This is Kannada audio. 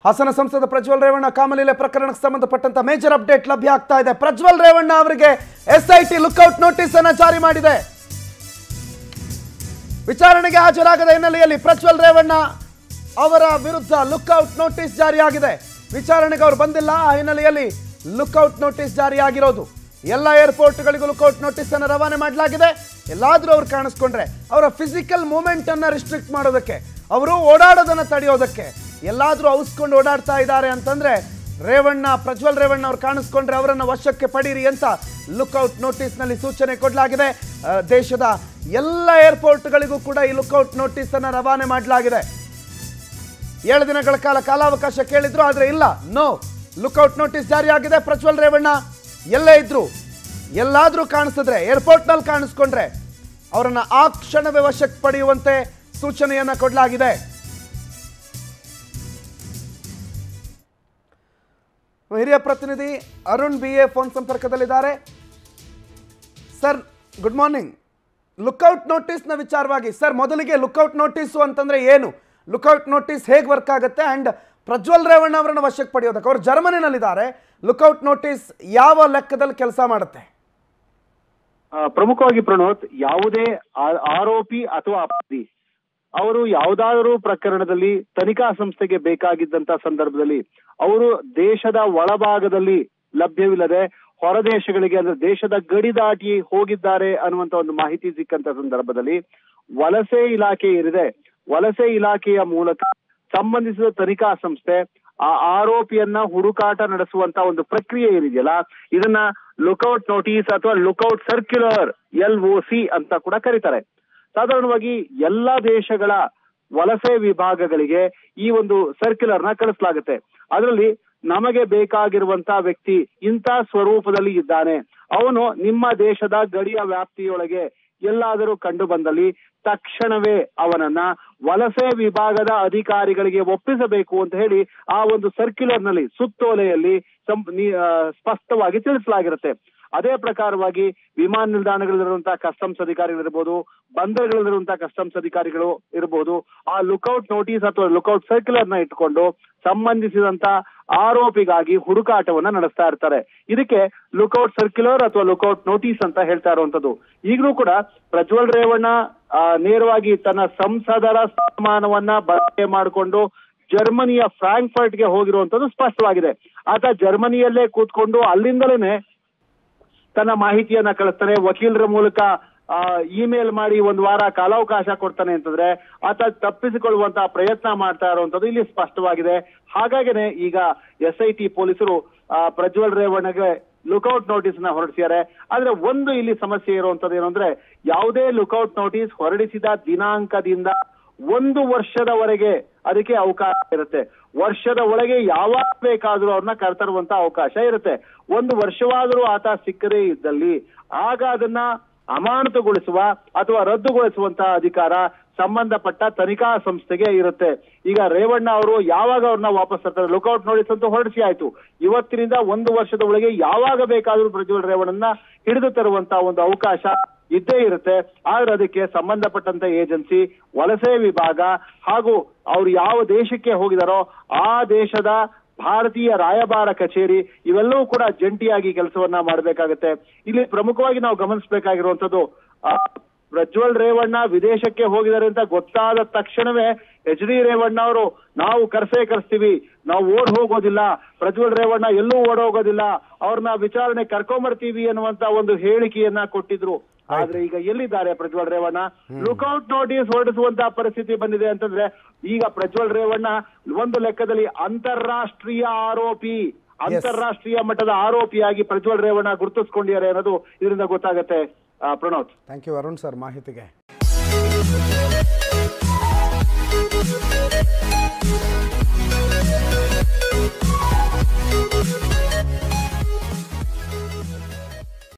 ಹಾಸನ ಸಂಸದ ಪ್ರಜ್ವಲ್ ರೇವಣ್ಣ ಕಾಮಲೀಲೆ ಪ್ರಕರಣಕ್ಕೆ ಸಂಬಂಧಪಟ್ಟಂತ ಮೇಜರ್ ಅಪ್ಡೇಟ್ ಲಭ್ಯ ಆಗ್ತಾ ಇದೆ ಪ್ರಜ್ವಲ್ ರೇವಣ್ಣ ಅವರಿಗೆ ಎಸ್ಐಟಿ ಲುಕ್ಔಟ್ ನೋಟಿಸ್ ಅನ್ನ ಜಾರಿ ಮಾಡಿದೆ ವಿಚಾರಣೆಗೆ ಹಾಜರಾಗದ ಹಿನ್ನೆಲೆಯಲ್ಲಿ ಪ್ರಜ್ವಲ್ ರೇವಣ್ಣ ಅವರ ವಿರುದ್ಧ ಲುಕ್ಔಟ್ ನೋಟಿಸ್ ಜಾರಿಯಾಗಿದೆ ವಿಚಾರಣೆಗೆ ಅವರು ಬಂದಿಲ್ಲ ಆ ಹಿನ್ನೆಲೆಯಲ್ಲಿ ಲುಕ್ಔಟ್ ನೋಟಿಸ್ ಜಾರಿಯಾಗಿರೋದು ಎಲ್ಲ ಏರ್ಪೋರ್ಟ್ಗಳಿಗೂ ಲುಕ್ಔಟ್ ನೋಟಿಸ್ ಅನ್ನು ರವಾನೆ ಮಾಡಲಾಗಿದೆ ಎಲ್ಲಾದ್ರೂ ಅವ್ರು ಕಾಣಿಸ್ಕೊಂಡ್ರೆ ಅವರ ಫಿಸಿಕಲ್ ಮೂವ್ಮೆಂಟ್ ಅನ್ನ ರಿಸ್ಟ್ರಿಕ್ಟ್ ಮಾಡೋದಕ್ಕೆ ಅವರು ಓಡಾಡೋದನ್ನ ತಡೆಯೋದಕ್ಕೆ ಎಲ್ಲಾದ್ರೂ ಔಸ್ಕೊಂಡು ಓಡಾಡ್ತಾ ಇದ್ದಾರೆ ಅಂತಂದ್ರೆ ರೇವಣ್ಣ ಪ್ರಜ್ವಲ್ ರೇವಣ್ಣ ಅವ್ರು ಕಾಣಿಸ್ಕೊಂಡ್ರೆ ಅವರನ್ನ ವಶಕ್ಕೆ ಪಡೀರಿ ಅಂತ ಲುಕ್ಔಟ್ ನೋಟಿಸ್ನಲ್ಲಿ ಸೂಚನೆ ಕೊಡಲಾಗಿದೆ ಆ, ದೇಶದ ಎಲ್ಲ ಏರ್ಪೋರ್ಟ್ಗಳಿಗೂ ಕೂಡ ಈ ಲುಕ್ಔಟ್ ನೋಟಿಸ್ ಅನ್ನ ರವಾನೆ ಮಾಡಲಾಗಿದೆ ಏಳು ದಿನಗಳ ಕಾಲ ಕಾಲಾವಕಾಶ ಕೇಳಿದ್ರು ಆದ್ರೆ ಇಲ್ಲ ನೋ ಲುಕ್ಔಟ್ ನೋಟಿಸ್ ಜಾರಿಯಾಗಿದೆ ಪ್ರಜ್ವಲ್ ರೇವಣ್ಣ ಎಲ್ಲೇ ಇದ್ರು ಎಲ್ಲಾದ್ರೂ ಕಾಣಿಸಿದ್ರೆ ಏರ್ಪೋರ್ಟ್ನಲ್ಲಿ ಕಾಣಿಸ್ಕೊಂಡ್ರೆ ಅವರನ್ನ ಆ ಕ್ಷಣವೇ ವಶಕ್ಕೆ ಪಡೆಯುವಂತೆ ಸೂಚನೆಯನ್ನ ಕೊಡಲಾಗಿದೆ ಹಿರಿಯ ಪ್ರತಿನಿಧಿ ಅರುಣ್ ಬಿ ಎ ಫೋನ್ ಸಂಪರ್ಕದಲ್ಲಿದ್ದಾರೆ ಸರ್ ಗುಡ್ ಮಾರ್ನಿಂಗ್ ಲುಕ್ಔಟ್ ನೋಟಿಸ್ನ ವಿಚಾರವಾಗಿ ಸರ್ ಮೊದಲಿಗೆ ಲುಕ್ಔಟ್ ನೋಟಿಸು ಅಂತಂದ್ರೆ ಏನು ಲುಕ್ಔಟ್ ನೋಟಿಸ್ ಹೇಗೆ ವರ್ಕ್ ಆಗುತ್ತೆ ಅಂಡ್ ಪ್ರಜ್ವಲ್ ರೇವಣ್ಣ ಅವರನ್ನ ವಶಕ್ಕೆ ಪಡೆಯೋದಕ್ಕೆ ಅವರು ಜರ್ಮನಿನಲ್ಲಿದ್ದಾರೆ ಲುಕ್ಔಟ್ ನೋಟಿಸ್ ಯಾವ ಲೆಕ್ಕದಲ್ಲಿ ಕೆಲಸ ಮಾಡುತ್ತೆ ಆ, ಪ್ರಮುಖವಾಗಿ ಪ್ರಣೋತ್ ಯಾವುದೇ ಆ- ಆರೋಪಿ ಅಥವಾ ಅಪರಾಧಿ ಅವರು ಯಾವುದಾದರೂ ಪ್ರಕರಣದಲ್ಲಿ ತನಿಖಾ ಸಂಸ್ಥೆಗೆ ಬೇಕಾಗಿದ್ದಂತ ಸಂದರ್ಭದಲ್ಲಿ ಅವರು ದೇಶದ ಒಳಭಾಗದಲ್ಲಿ ಲಭ್ಯವಿಲ್ಲದೆ ಹೊರ ದೇಶಗಳಿಗೆ ಅಂದ್ರೆ ದೇಶದ ಗಡಿ ದಾಟಿ ಹೋಗಿದ್ದಾರೆ ಅನ್ನುವಂತ ಒಂದು ಮಾಹಿತಿ ಸಿಕ್ಕಂತ ಸಂದರ್ಭದಲ್ಲಿ ವಲಸೆ ಇಲಾಖೆ ಏನಿದೆ ವಲಸೆ ಇಲಾಖೆಯ ಮೂಲಕ ಸಂಬಂಧಿಸಿದ ತನಿಖಾ ಸಂಸ್ಥೆ ಆ ಆರೋಪಿಯನ್ನ ಹುಡುಕಾಟ ನಡೆಸುವಂತ ಒಂದು ಪ್ರಕ್ರಿಯೆ ಏನಿದೆಯಲ್ಲ ಇದನ್ನ ಲುಕೌಟ್ ನೋಟಿಸ್ ಅಥವಾ lookout circular L O C ಅಂತ ಕೂಡ ಕರೀತಾರೆ ಸಾಧಾರಣವಾಗಿ ಎಲ್ಲಾ ದೇಶಗಳ ವಲಸೆ ವಿಭಾಗಗಳಿಗೆ ಈ ಒಂದು ಸರ್ಕ್ಯುಲರ್ ನ ಕಳಿಸಲಾಗುತ್ತೆ ಅದರಲ್ಲಿ ನಮಗೆ ಬೇಕಾಗಿರುವಂತ ವ್ಯಕ್ತಿ ಇಂಥ ಸ್ವರೂಪದಲ್ಲಿ ಇದ್ದಾನೆ ಅವನು ನಿಮ್ಮ ದೇಶದ ಗಡಿಯ ವ್ಯಾಪ್ತಿಯೊಳಗೆ ಎಲ್ಲಾದರೂ ಕಂಡು ಬಂದಲ್ಲಿ ತಕ್ಷಣವೇ ಅವನನ್ನ ವಲಸೆ ವಿಭಾಗದ ಅಧಿಕಾರಿಗಳಿಗೆ ಒಪ್ಪಿಸಬೇಕು ಅಂತ ಹೇಳಿ ಆ ಒಂದು ಸರ್ಕ್ಯುಲರ್ ನಲ್ಲಿ ಸುತ್ತೋಲೆಯಲ್ಲಿ ಸಂ- ನೀ- ಆ, ಸ್ಪಷ್ಟವಾಗಿ ತಿಳಿಸಲಾಗಿರುತ್ತೆ ಅದೇ ಪ್ರಕಾರವಾಗಿ ವಿಮಾನ ನಿಲ್ದಾಣಗಳಲ್ಲಿರುವಂತಹ ಕಸ್ಟಮ್ಸ್ ಅಧಿಕಾರಿಗಳಿರ್ಬೋದು ಬಂದರುಗಳಲ್ಲಿರುವಂತಹ ಕಸ್ಟಮ್ಸ್ ಅಧಿಕಾರಿಗಳು ಇರಬಹುದು ಆ ಲುಕೌಟ್ ನೋಟಿಸ್ ಅಥವಾ ಲುಕೌಟ್ ಸರ್ಕ್ಯುಲರ್ ನ ಇಟ್ಕೊಂಡು ಸಂಬಂಧಿಸಿದಂತ ಆರೋಪಿಗಾಗಿ ಹುಡುಕಾಟವನ್ನ ನಡೆಸ್ತಾ ಇರ್ತಾರೆ ಇದಕ್ಕೆ ಲುಕೌಟ್ ಸರ್ಕ್ಯುಲರ್ ಅಥವಾ ಲುಕೌಟ್ ನೋಟಿಸ್ ಅಂತ ಹೇಳ್ತಾ ಇರುವಂತದ್ದು ಈಗಲೂ ಕೂಡ ಪ್ರಜ್ವಲ್ ರೇವಣ್ಣ ಆ, ನೇರವಾಗಿ ತನ್ನ ಸಂಸದರ ಸ್ಥಾನಮಾನವನ್ನ ಬಳಕೆ ಮಾಡಿಕೊಂಡು ಜರ್ಮನಿಯ ಫ್ರಾಂಕ್ಫರ್ಟ್ಗೆ ಹೋಗಿರುವಂತದ್ದು ಸ್ಪಷ್ಟವಾಗಿದೆ ಆತ ಜರ್ಮನಿಯಲ್ಲೇ ಕೂತ್ಕೊಂಡು ಅಲ್ಲಿಂದಲೇ ತನ್ನ ಮಾಹಿತಿಯನ್ನ ಕಳಿಸ್ತಾನೆ ವಕೀಲರ ಮೂಲಕ ಇಮೇಲ್ ಮಾಡಿ ಒಂದು ವಾರ ಕಾಲಾವಕಾಶ ಕೊಡ್ತಾನೆ ಅಂತಂದ್ರೆ ಆತ ತಪ್ಪಿಸಿಕೊಳ್ಳುವಂತಹ ಪ್ರಯತ್ನ ಮಾಡ್ತಾ ಇರುವಂತದ್ದು ಇಲ್ಲಿ ಸ್ಪಷ್ಟವಾಗಿದೆ ಹಾಗಾಗಿನೇ ಈಗ ಎಸ್ ಐ ಟಿ ಪೊಲೀಸರು ಆ, ಪ್ರಜ್ವಲ್ ರೇವಣ್ಣಗೆ ಲುಕೌಟ್ ನೋಟಿಸ್ ನ ಹೊರಡಿಸಿದ್ದಾರೆ ಆದ್ರೆ ಒಂದು ಇಲ್ಲಿ ಸಮಸ್ಯೆ ಇರುವಂತದ್ದು ಏನು ಅಂದ್ರೆ ಯಾವುದೇ ಲುಕೌಟ್ ನೋಟಿಸ್ ಹೊರಡಿಸಿದ ದಿನಾಂಕದಿಂದ ಒಂದು ವರ್ಷದವರೆಗೆ ಅದಕ್ಕೆ ಅವಕಾಶ ಇರುತ್ತೆ ವರ್ಷದ ಒಳಗೆ ಯಾವಾಗ ಬೇಕಾದ್ರೂ ಅವ್ರನ್ನ ಕರ್ತರುವಂತ ಅವಕಾಶ ಇರುತ್ತೆ ಒಂದು ವರ್ಷವಾದರೂ ಆತ ಸಿಕ್ಕದೇ ಇದ್ದಲ್ಲಿ ಆಗ ಅದನ್ನ ಅಮಾನತುಗೊಳಿಸುವ ಅಥವಾ ರದ್ದುಗೊಳಿಸುವಂತಹ ಅಧಿಕಾರ ಸಂಬಂಧಪಟ್ಟ ತನಿಖಾ ಸಂಸ್ಥೆಗೆ ಇರುತ್ತೆ ಈಗ ರೇವಣ್ಣ ಅವರು ಯಾವಾಗ ಅವ್ರನ್ನ ವಾಪಸ್ ತರ್ತಾರೆ ಲುಕೌಟ್ ನೋಟಿಸ್ ಅಂತೂ ಹೊರಡಿಸಿ ಆಯ್ತು ಇವತ್ತಿನಿಂದ ಒಂದು ವರ್ಷದ ಒಳಗೆ ಯಾವಾಗ ಬೇಕಾದ್ರೂ ಪ್ರಜ್ವಲ್ ರೇವಣ್ಣನ ಹಿಡಿದು ತರುವಂತ ಒಂದು ಅವಕಾಶ ಇದ್ದೇ ಇರುತ್ತೆ ಆದ್ರೆ ಅದಕ್ಕೆ ಸಂಬಂಧಪಟ್ಟಂತ ಏಜೆನ್ಸಿ ವಲಸೆ ವಿಭಾಗ ಹಾಗೂ ಅವ್ರು ಯಾವ ದೇಶಕ್ಕೆ ಹೋಗಿದಾರೋ ಆ ದೇಶದ ಭಾರತೀಯ ರಾಯಭಾರ ಕಚೇರಿ ಇವೆಲ್ಲವೂ ಕೂಡ ಜಂಟಿಯಾಗಿ ಕೆಲಸವನ್ನ ಮಾಡಬೇಕಾಗತ್ತೆ ಇಲ್ಲಿ ಪ್ರಮುಖವಾಗಿ ನಾವು ಗಮನಿಸಬೇಕಾಗಿರುವಂತದ್ದು ಆ, ಪ್ರಜ್ವಲ್ ರೇವಣ್ಣ ವಿದೇಶಕ್ಕೆ ಹೋಗಿದ್ದಾರೆ ಅಂತ ಗೊತ್ತಾದ ತಕ್ಷಣವೇ ಎಚ್ ಡಿ ರೇವಣ್ಣ ಅವರು ನಾವು ಕರ್ಸೇ ಕರ್ಸ್ತೀವಿ ನಾವು ಓಡ್ ಹೋಗೋದಿಲ್ಲ ಪ್ರಜ್ವಲ್ ರೇವಣ್ಣ ಎಲ್ಲೂ ಓಡ್ ಹೋಗೋದಿಲ್ಲ ಅವ್ರನ್ನ ವಿಚಾರಣೆ ಕರ್ಕೊಂಬರ್ತೀವಿ ಅನ್ನುವಂತ ಒಂದು ಹೇಳಿಕೆಯನ್ನ ಕೊಟ್ಟಿದ್ರು ಆದ್ರೆ ಈಗ ಎಲ್ಲಿದ್ದಾರೆ ಪ್ರಜ್ವಲ್ ರೇವಣ್ಣ ಲುಕೌಟ್ ನೋಟಿಸ್ ಹೊರಡಿಸುವಂತಹ ಪರಿಸ್ಥಿತಿ ಬಂದಿದೆ ಅಂತಂದ್ರೆ ಈಗ ಪ್ರಜ್ವಲ್ ರೇವಣ್ಣ ಒಂದು ಲೆಕ್ಕದಲ್ಲಿ ಅಂತಾರಾಷ್ಟ್ರೀಯ ಆರೋಪಿ ಅಂತಾರಾಷ್ಟ್ರೀಯ ಮಟ್ಟದ ಆರೋಪಿಯಾಗಿ ಪ್ರಜ್ವಲ್ ರೇವಣ್ಣ ಗುರುತಿಸ್ಕೊಂಡಿದ್ದಾರೆ ಅನ್ನೋದು ಇದರಿಂದ ಗೊತ್ತಾಗತ್ತೆ ಆ, Pranoth thank you Arun sir ಮಾಹಿತಿಗೆ